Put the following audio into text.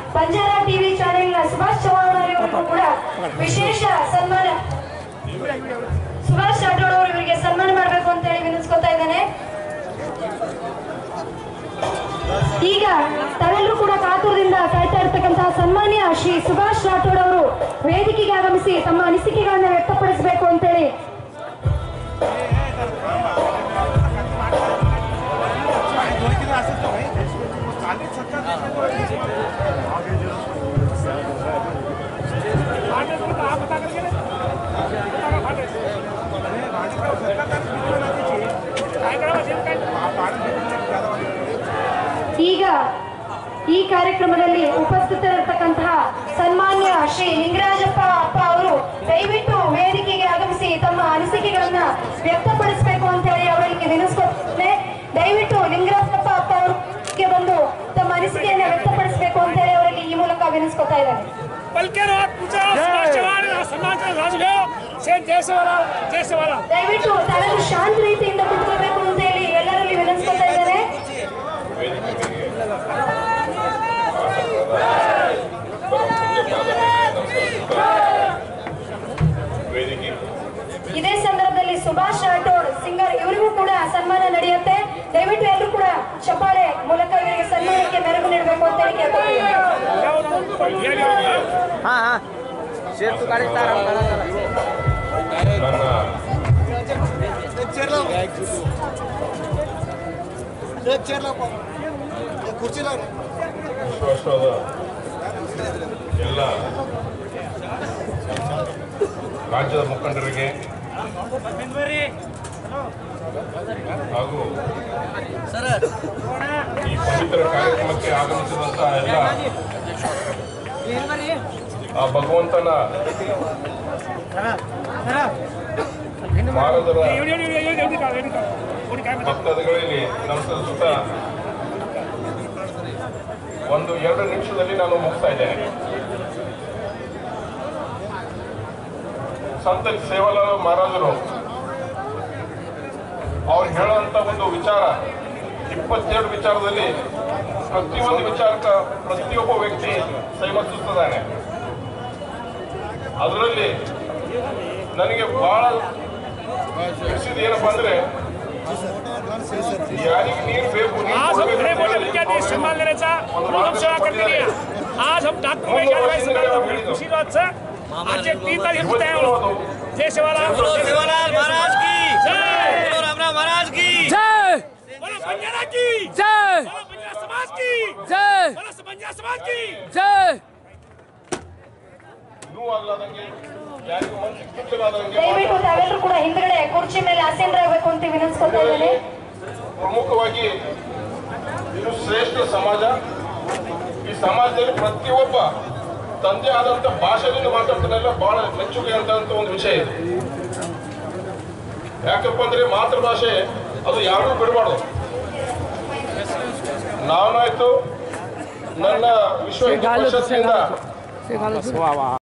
Banjara TV ಚಾನೆಲ್ನ ಸುಭಾಷ್ ಚೌಹಾಣ್ ಅವರಿಗೂ ಕೂಡ ವಿಶೇಷ ಸನ್ಮಾನ ಸುಭಾಷ್ ರಾಠೋಡ್ ಅವರು ಇವರಿಗೆ ಸನ್ಮಾನ ಮಾಡಬೇಕು ಅಂತ ಹೇಳಿ ವಿನಿಸ್ಕೊತಾ ಇದ್ದೇನೆ ಈಗ ತಾವೆಲ್ಲರೂ ಕೂಡ ಕಾತುರದಿಂದ ಕಾಯ್ತಾ ಇರ್ತಕ್ಕಂತಹ ಸನ್ಮಾನ್ಯ ಶ್ರೀ ಸುಭಾಷ್ ರಾಠೋಡ್ ಅವರು ವೇದಿಕೆಗೆ ಆಗಮಿಸಿ ತಮ್ಮ ಅನಿಸಿಕೆಗಳನ್ನ ವ್ಯಕ್ತಪಡಿಸಬೇಕು ಅಂತೇಳಿ ಈಗ ಈ ಕಾರ್ಯಕ್ರಮದಲ್ಲಿ ಉಪಸ್ಥಿತರಿರ್ತಕ್ಕಂತಹ ಸನ್ಮಾನ್ಯ ಶ್ರೀ ಲಿಂಗರಾಜಪ್ಪ ಅಪ್ಪ ಅವರು ದಯವಿಟ್ಟು ವೇದಿಕೆಗೆ ಆಗಮಿಸಿ ತಮ್ಮ ಅನಿಸಿಕೆಗಳನ್ನ ವ್ಯಕ್ತಪಡಿಸಬೇಕು ಅಂತ ಹೇಳಿ ಅವರಿಗೆ ವಿನಿಸ್ಕೊಳ್ತೇನೆ ದಯವಿಟ್ಟು ಲಿಂಗರಾಜಪ್ಪ ಅಪ್ಪ ಅವರಿಗೆ ಬಂದು ತಮ್ಮ ಅನಿಸಿಕೆಯನ್ನ ವ್ಯಕ್ತಪಡಿಸಬೇಕು ಅಂತ ಹೇಳಿ ಅವರಲ್ಲಿ ಈ ಮೂಲಕ ವಿನಿಸ್ಕೊತಾ ಇದ್ದಾರೆ बल्कि रात पूछा सुभाष चौहान सम्मान का राज लो से जय सेवाला जय सेवाला ದಯವಿಟ್ಟು ತಾವೆಲ್ಲರೂ ಶಾಂತ ರೀತಿಯಿಂದ ಕುತ್ಕೋಬೇಕು ಅಂತ ಹೇಳಿ ಎಲ್ಲರಲ್ಲಿ ವಿನಿಸ್ಕೊತಾ ಇದ್ದಾರೆ ವೇದಿಕೆ ಇದೇ ಸಂದರ್ಭದಲ್ಲಿ ಸುಭಾಷ್ ರಾಠೋಡ್ ಸಿಂಗರ್ ಇವರಿಗೂ ಕೂಡ ಸನ್ಮಾನ ನಡೆಯುತ್ತೆ ದಯವಿಟ್ಟು ಎಲ್ಲರೂ ಕೂಡ ಚಪ್ಪಾಳೆ ಮೂಲಕ ಇವರಿಗೆ ಸನ್ಮಾನಕ್ಕೆ ಮೆರುಗು ನೀಡಬೇಕು ಅಂತ ಹೇಳಿ ಕೇಳ್ಕೊಳ್ತೀನಿ ಹಾ ಹಾ ಸೇತು ಕಾಡಿಸ್ತಾರ ನನ್ನ ವಿಶ್ವಾಸದ ಎಲ್ಲ ರಾಜ್ಯದ ಮುಖಂಡರಿಗೆ ಹಾಗೂ ಈ ಪವಿತ್ರ ಕಾರ್ಯಕ್ರಮಕ್ಕೆ ಆಗಮಿಸಿದಂತಹ ಎಲ್ಲ ಆ ಭಗವಂತನ ಮಾನದರ ಭಕ್ತರುಗಳಲ್ಲಿ ನಮಸ್ಕರಿಸುತ್ತಾ ಒಂದು ಎರಡು ನಿಮಿಷದಲ್ಲಿ ನಾನು ಮುಗಿಸ್ತಾ ಇದ್ದೇನೆ ಸಂತ ಸೇವಾಲಾಲ್ ಮಹಾರಾಜರು ಅವ್ರು ಹೇಳುವಂತ ಒಂದು ವಿಚಾರ ಇಪ್ಪತ್ತೆರಡು ವಿಚಾರದಲ್ಲಿ ಪ್ರತಿಯೊಂದು ವಿಚಾರಕ್ಕ ಪ್ರತಿಯೊಬ್ಬ ವ್ಯಕ್ತಿ ಸೈಮತಿಸುತ್ತಿದ್ದಾನೆ ಅದರಲ್ಲಿ ನನಗೆ ಬಹಳ ತಿಳಿಸಿದ ಏನಪ್ಪಾ ಅಂದ್ರೆ ಯಾರಿಗೆ ನೀರು ಬೇಕು ನೀರು आज हम ಕೊಡ್ಬೇಕು बड़े ಅಂತ मोटे ಹೇಳಿ विद्यार्थी ಅವ್ರು सम्मान लेने चा ಒಂದು हम हम सेवा करते ಮಾರ್ಗದರ್ಶನ हैं आज हम डॉक्टर वैज्ञानिक भाई सम्मान बड़ी खुशी बात से आज एक तीन तारीख होते हैं जय सेवालाल बोलो सेवालाल महाराज की जय बोलो रामराव महाराज की जय बोलो बंजारा की जय बोलो बंजारा समाज की जय बोलो बंजारा समाज की जय ನೋವಾಗ್ಲಾದಂಗೆ ಯಾರಿಗೂ ಮನಸ್ಸಿಗೆ ಕಿಚ್ಚಲಾದಂಗೆ ದಯವಿಟ್ಟು ತಾವೆಲ್ಲರೂ ಕೂಡ ಹಿಂದ್ಗಡೆ ಕುರ್ಚಿ ಮೇಲೆ ಆಸೀನರಾಗಬೇಕು ಅಂತ ವಿನಿಸ್ಕೊತಾ ಇದ್ದೇನೆ ಪ್ರಮುಖವಾಗಿ ಇದು ಶ್ರೇಷ್ಠ ಸಮಾಜ ಈ ಸಮಾಜದಲ್ಲಿ ಪ್ರತಿಯೊಬ್ಬ ತಂದೆ ಆದಂತ ಭಾಷೆಯಿಂದ ಮಾತಾಡ್ತಾನೆಲ್ಲ ಬಹಳ ಮೆಚ್ಚುಗೆ ಅಂತ ಒಂದು ವಿಷಯ ಇದೆ ಯಾಕಪ್ಪ ಅಂದ್ರೆ ಮಾತೃಭಾಷೆ ಅದು ಯಾರೂ ಬಿಡಬಾರ್ದು ನಾನಾಯ್ತು ನನ್ನ ವಿಶ್ವ ಹಿಂದೂ ಪರಿಷತ್ನಿಂದ